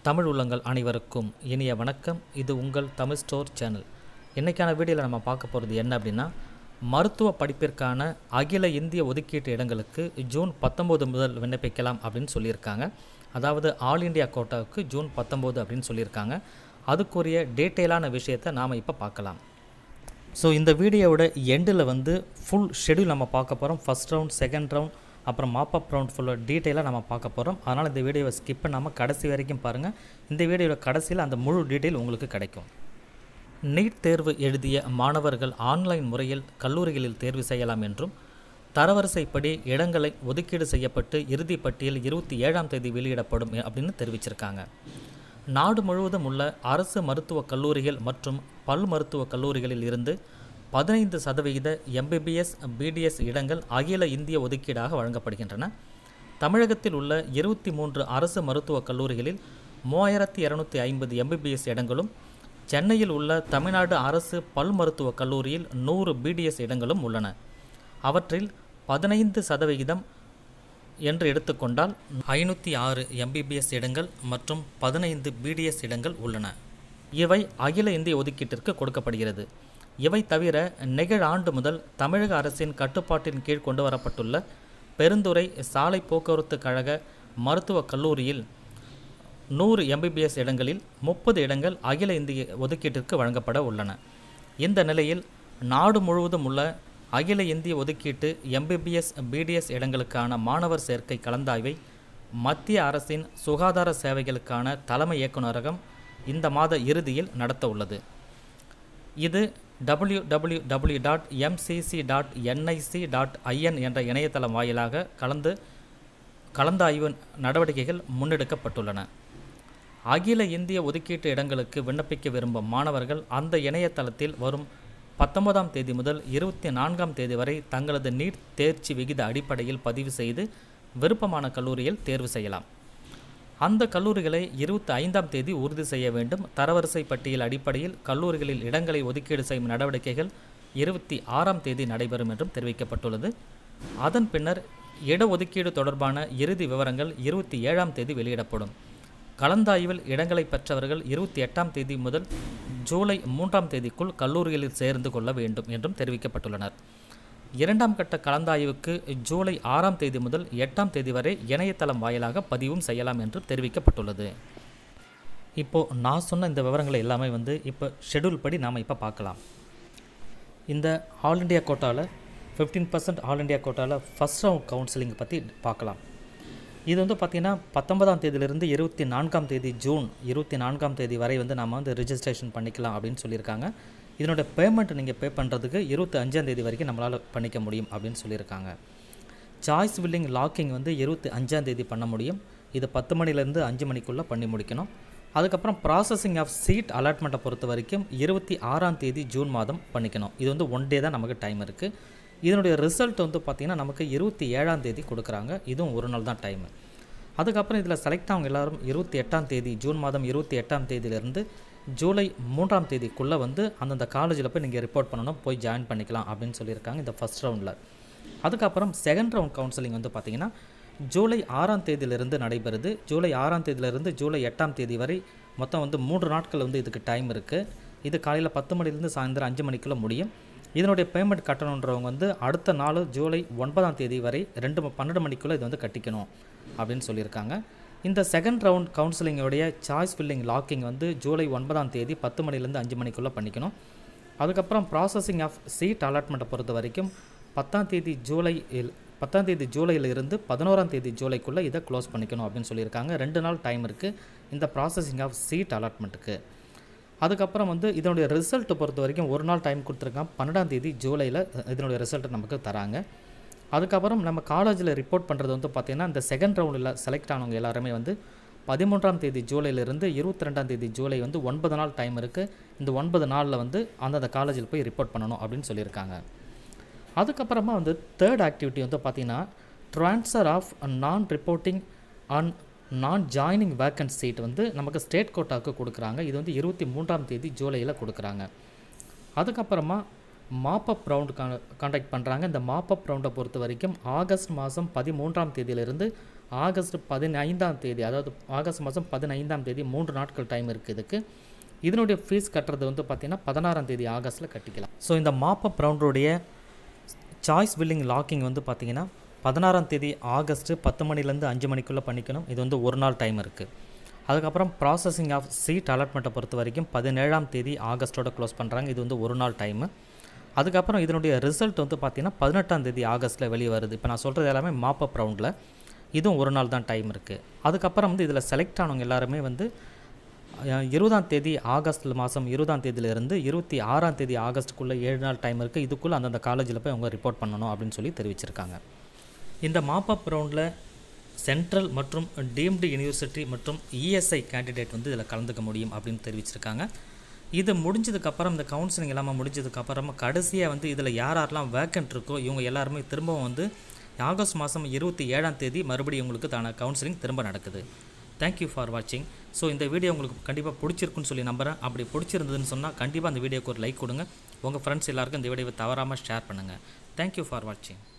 தமிழ் உள்ளங்கள் அனைவருக்கும் இனிய வணக்கம் இது உங்கள் தமிழ் ஸ்டோர் சேனல் இன்றைக்கான வீடியோவில் நம்ம பார்க்க போகிறது என்ன அப்படின்னா மருத்துவ படிப்பிற்கான அகில இந்திய ஒதுக்கீட்டு இடங்களுக்கு ஜூன் பத்தொம்போது முதல் விண்ணப்பிக்கலாம் அப்படின்னு சொல்லியிருக்காங்க அதாவது ஆல் இந்தியா கோட்டாவுக்கு ஜூன் பத்தொம்போது அப்படின்னு சொல்லியிருக்காங்க அதுக்குரிய டீட்டெயிலான விஷயத்தை நாம் இப்போ பார்க்கலாம் ஸோ இந்த வீடியோவோட எண்டில் வந்து ஃபுல் ஷெடியூல் நம்ம பார்க்க போகிறோம் ஃபஸ்ட் ரவுண்ட் செகண்ட் ரவுண்ட் அப்புறம் மாப்பப் ரவுண்ட் ஃபுல்லாக டீட்டெயிலாக நம்ம பார்க்க போகிறோம் அதனால் இந்த வீடியோவை ஸ்கிப் பண்ணாமல் கடைசி வரைக்கும் பாருங்கள் இந்த வீடியோவோட கடைசியில் அந்த முழு டீட்டெயில் உங்களுக்கு கிடைக்கும் நீட் தேர்வு எழுதிய மாணவர்கள் ஆன்லைன் முறையில் கல்லூரிகளில் தேர்வு செய்யலாம் என்றும் தரவரிசைப்படி இடங்களை ஒதுக்கீடு செய்யப்பட்டு இறுதி பட்டியல் இருபத்தி ஏழாம் தேதி வெளியிடப்படும் அப்படின்னு தெரிவிச்சிருக்காங்க நாடு முழுவதும் உள்ள அரசு மருத்துவக் கல்லூரிகள் மற்றும் பல் மருத்துவக் கல்லூரிகளில் இருந்து பதினைந்து சதவிகித எம்பிபிஎஸ் பிடிஎஸ் இடங்கள் அகில இந்திய ஒதுக்கீடாக வழங்கப்படுகின்றன தமிழகத்தில் உள்ள இருபத்தி மூன்று அரசு மருத்துவக் கல்லூரிகளில் மூவாயிரத்தி இரநூத்தி ஐம்பது எம்பிபிஎஸ் இடங்களும் சென்னையில் உள்ள தமிழ்நாடு அரசு பல் மருத்துவக் கல்லூரியில் நூறு பிடிஎஸ் இடங்களும் உள்ளன அவற்றில் பதினைந்து சதவிகிதம் என்று எடுத்துக்கொண்டால் ஐநூற்றி ஆறு எம்பிபிஎஸ் இடங்கள் மற்றும் பதினைந்து பிடிஎஸ் இடங்கள் உள்ளன இவை அகில இந்திய ஒதுக்கீட்டிற்கு கொடுக்கப்படுகிறது இவை தவிர நிகழாண்டு முதல் தமிழக அரசின் கட்டுப்பாட்டின் கீழ் கொண்டு வரப்பட்டுள்ள பெருந்துறை சாலை போக்குவரத்து கழக மருத்துவக் கல்லூரியில் நூறு எம்பிபிஎஸ் இடங்களில் முப்பது இடங்கள் அகில இந்திய ஒதுக்கீட்டிற்கு வழங்கப்பட உள்ளன இந்த நிலையில் நாடு முழுவதும் உள்ள அகில இந்திய ஒதுக்கீட்டு எம்பிபிஎஸ் பிடிஎஸ் இடங்களுக்கான மாணவர் சேர்க்கை கலந்தாய்வை மத்திய அரசின் சுகாதார சேவைகளுக்கான தலைமை இயக்குநரகம் இந்த மாத இறுதியில் நடத்த உள்ளது இது W W W dot MCC dot NIC dot IN என்ற இணையதளம் வாயிலாக கலந்து கலந்தாய்வு நடவடிக்கைகள் முன்னெடுக்கப்பட்டுள்ளன அகில இந்திய ஒதுக்கீட்டு இடங்களுக்கு விண்ணப்பிக்க விரும்பும் மாணவர்கள் அந்த இணையதளத்தில் வரும் பத்தொன்பதாம் தேதி முதல் இருபத்தி நான்காம் தேதி வரை தங்களது நீட் தேர்ச்சி விகித அடிப்படையில் பதிவு செய்து விருப்பமான கல்லூரியில் தேர்வு செய்யலாம் அந்த கல்லூரிகளை இருபத்தி ஐந்தாம் தேதி உறுதி செய்ய வேண்டும் தரவரிசை பட்டியல் அடிப்படையில் கல்லூரிகளில் இடங்களை ஒதுக்கீடு செய்யும் நடவடிக்கைகள் இருபத்தி ஆறாம் தேதி நடைபெறும் என்றும் தெரிவிக்கப்பட்டுள்ளது அதன் பின்னர் இடஒதுக்கீடு தொடர்பான இறுதி விவரங்கள் இருபத்தி ஏழாம் தேதி வெளியிடப்படும் கலந்தாய்வில் இடங்களை பெற்றவர்கள் இருபத்தி எட்டாம் தேதி முதல் ஜூலை மூன்றாம் தேதிக்குள் கல்லூரிகளில் சேர்ந்து கொள்ள வேண்டும் என்றும் தெரிவிக்கப்பட்டுள்ளனர் இரண்டாம் கட்ட கலந்தாய்வுக்கு ஜூலை ஆறாம் தேதி முதல் எட்டாம் தேதி வரை இணையதளம் வாயிலாக பதிவும் செய்யலாம் என்று தெரிவிக்கப்பட்டுள்ளது இப்போது நான் சொன்ன இந்த விவரங்களை எல்லாமே வந்து இப்போ ஷெடியூல் படி நாம் இப்போ பார்க்கலாம் இந்த ஆல் இண்டியா கோட்டாவில் ஃபிஃப்டீன் பர்சன்ட் ஆல் இண்டியா கோட்டாவில் ஃபஸ்ட் ரவுண்ட் கவுன்சிலிங் பற்றி பார்க்கலாம் இது வந்து பார்த்திங்கன்னா பத்தொன்பதாம் தேதியிலிருந்து இருபத்தி நான்காம் தேதி ஜூன் இருபத்தி நான்காம் தேதி வரை வந்து நம்ம வந்து ரிஜிஸ்ட்ரேஷன் பண்ணிக்கலாம் அப்படின்னு சொல்லியிருக்காங்க இதனோட பேமெண்ட் நீங்கள் பே பண்ணுறதுக்கு இருபத்தி அஞ்சாம் தேதி வரைக்கும் நம்மளால் பண்ணிக்க முடியும் அப்படின்னு சொல்லியிருக்காங்க சாய்ஸ் வில்லிங் லாக்கிங் வந்து இருபத்தி அஞ்சாம் தேதி பண்ண முடியும் இது பத்து மணிலேருந்து அஞ்சு மணிக்குள்ளே பண்ணி முடிக்கணும் அதுக்கப்புறம் ப்ராசஸிங் ஆஃப் சீட் அலாட்மெண்ட்டை பொறுத்த வரைக்கும் இருபத்தி ஆறாம் தேதி ஜூன் மாதம் பண்ணிக்கணும் இது வந்து ஒன் டே தான் நமக்கு டைம் இருக்குது இதனுடைய ரிசல்ட் வந்து பார்த்திங்கன்னா நமக்கு இருபத்தி ஏழாம் தேதி கொடுக்குறாங்க இதுவும் ஒரு நாள் தான் டைமு அதுக்கப்புறம் இதில் செலக்ட் ஆகும் எல்லோரும் இருபத்தி எட்டாம் தேதி ஜூன் மாதம் இருபத்தி எட்டாம் தேதியிலேருந்து ஜூலை மூன்றாம் தேதிக்குள்ளே வந்து அந்தந்த காலேஜில் போய் நீங்கள் ரிப்போர்ட் பண்ணணும் போய் ஜாயின் பண்ணிக்கலாம் அப்படின்னு சொல்லியிருக்காங்க இந்த ஃபஸ்ட் ரவுண்டில் அதுக்கப்புறம் செகண்ட் ரவுண்ட் கவுன்சிலிங் வந்து பார்த்திங்கன்னா ஜூலை ஆறாம் தேதியிலிருந்து நடைபெறுது ஜூலை ஆறாம் தேதியிலிருந்து ஜூலை எட்டாம் தேதி வரை மொத்தம் வந்து மூன்று நாட்கள் வந்து இதுக்கு டைம் இருக்குது இது காலையில் பத்து மணிலேருந்து சாயந்தரம் அஞ்சு மணிக்குள்ளே முடியும் இதனுடைய பேமெண்ட் கட்டணுன்றவங்க வந்து அடுத்த நாள் ஜூலை ஒன்பதாம் தேதி வரை ரெண்டு பன்னெண்டு மணிக்குள்ளே இது வந்து கட்டிக்கணும் அப்படின்னு சொல்லியிருக்காங்க இந்த செகண்ட் ரவுண்ட் கவுன்சிலிங்கோடைய சாய்ஸ் ஃபில்லிங் லாக்கிங் வந்து ஜூலை ஒன்பதாம் தேதி பத்து மணிலேருந்து அஞ்சு மணிக்குள்ளே பண்ணிக்கணும் அதுக்கப்புறம் ப்ராசஸிங் ஆஃப் சீட் அலாட்மெண்ட்டை பொறுத்த வரைக்கும் பத்தாம் தேதி ஜூலை பத்தாம் தேதி ஜூலையில் இருந்து பதினோராம் தேதி ஜூலைக்குள்ளே இதை க்ளோஸ் பண்ணிக்கணும் அப்படின்னு சொல்லியிருக்காங்க ரெண்டு நாள் டைம் இருக்குது இந்த ப்ராசஸிங் ஆஃப் சீட் அலாட்மெண்ட்டுக்கு அதுக்கப்புறம் வந்து இதனுடைய ரிசல்ட்டை பொறுத்த வரைக்கும் ஒரு நாள் டைம் கொடுத்துருக்காங்க பன்னெண்டாம் தேதி ஜூலையில் இதனுடைய ரிசல்ட்டை நமக்கு தராங்க அதுக்கப்புறம் நம்ம காலேஜில் ரிப்போர்ட் பண்ணுறது வந்து பார்த்திங்கன்னா இந்த செகண்ட் ரவுண்டில் செலக்ட் ஆனவங்க எல்லாருமே வந்து பதிமூன்றாம் தேதி ஜூலையிலிருந்து இருபத்தி ரெண்டாம் தேதி ஜூலை வந்து ஒன்பது நாள் டைம் இருக்குது இந்த ஒன்பது நாளில் வந்து அந்தந்த காலேஜில் போய் ரிப்போர்ட் பண்ணணும் அப்படின்னு சொல்லியிருக்காங்க அதுக்கப்புறமா வந்து தேர்ட் ஆக்டிவிட்டி வந்து பார்த்திங்கன்னா transfer of non reporting on non joining vacant seat வந்து நமக்கு ஸ்டேட் கோட்டாவுக்கு கொடுக்குறாங்க இது வந்து இருபத்தி மூன்றாம் தேதி ஜூலையில் கொடுக்குறாங்க அதுக்கப்புறமா மாப்பப் ரவுண்டு கண்டக்ட் பண்ணுறாங்க இந்த மாப்பப் ரவுண்டை பொறுத்த வரைக்கும் ஆகஸ்ட் மாதம் பதிமூன்றாம் தேதியிலிருந்து ஆகஸ்ட் பதினைந்தாம் தேதி அதாவது ஆகஸ்ட் மாதம் பதினைந்தாம் தேதி மூன்று நாட்கள் டைம் இருக்குது இதுக்கு இதனுடைய ஃபீஸ் கட்டுறது வந்து பார்த்திங்கன்னா பதினாறாம் தேதி ஆகஸ்ட்டில் கட்டிக்கலாம் ஸோ இந்த மாப்பப் ரவுண்டருடைய சாய்ஸ் பில்லிங் லாக்கிங் வந்து பார்த்திங்கன்னா பதினாறாம் தேதி ஆகஸ்ட்டு பத்து மணிலேருந்து அஞ்சு மணிக்குள்ளே பண்ணிக்கணும் இது வந்து ஒரு நாள் டைம் இருக்குது அதுக்கப்புறம் ப்ராசஸிங் ஆஃப் சீட் அலாட்மெண்ட்டை பொறுத்த வரைக்கும் பதினேழாம் தேதி ஆகஸ்ட்டோட க்ளோஸ் பண்ணுறாங்க இது வந்து ஒரு நாள் டைமு அதுக்கப்புறம் இதனுடைய ரிசல்ட் வந்து பார்த்திங்கன்னா பதினெட்டாம் தேதி ஆகஸ்ட்டில் வெளியே வருது இப்போ நான் சொல்கிறது எல்லாமே மாப்பப் ரவுண்டில் இதுவும் ஒரு நாள் தான் டைம் இருக்குது அதுக்கப்புறம் வந்து இதில் செலக்ட் ஆனவங்க எல்லாருமே வந்து அஹ், இருபதாம் தேதி ஆகஸ்ட் மாதம் இருபதாம் தேதியிலிருந்து இருபத்தி ஆறாம் தேதி ஆகஸ்ட்டுக்குள்ளே ஏழு நாள் டைம் இருக்குது இதுக்குள்ளே அந்தந்த காலேஜில் போய் அவங்க ரிப்போர்ட் பண்ணணும் அப்படின்னு சொல்லி தெரிவிச்சிருக்காங்க இந்த மாப்பப் ரவுண்டில் சென்ட்ரல் மற்றும் டீம்டு யூனிவர்சிட்டி மற்றும் இஎஸ்ஐ கேண்டிடேட் வந்து இதில் கலந்துக்க முடியும் அப்படின்னு தெரிவிச்சிருக்காங்க இது முடிஞ்சதுக்கப்புறம் இந்த கவுன்சிலிங் எல்லாமே முடிஞ்சதுக்கப்புறமா கடைசியாக வந்து இதில் யார் யாரெல்லாம் வேக்கன்ட் இருக்கோ இவங்க எல்லாருமே திரும்பவும் வந்து ஆகஸ்ட் மாதம் இருபத்தி ஏழாம் தேதி மறுபடியும் உங்களுக்கு தான கவுன்சிலிங் திரும்ப நடக்குது தேங்க்யூ ஃபார் வாட்சிங் ஸோ இந்த வீடியோ உங்களுக்கு கண்டிப்பாக பிடிச்சிருக்குன்னு சொல்லி நம்புகிறேன் அப்படி பிடிச்சிருந்ததுன்னு சொன்னால் கண்டிப்பாக அந்த வீடியோக்கு ஒரு லைக் கொடுங்க உங்கள் ஃப்ரெண்ட்ஸ் எல்லாருக்கும் இந்த வீடியோவை தவறாமல் ஷேர் பண்ணுங்கள் தேங்க்யூ ஃபார் வாட்சிங்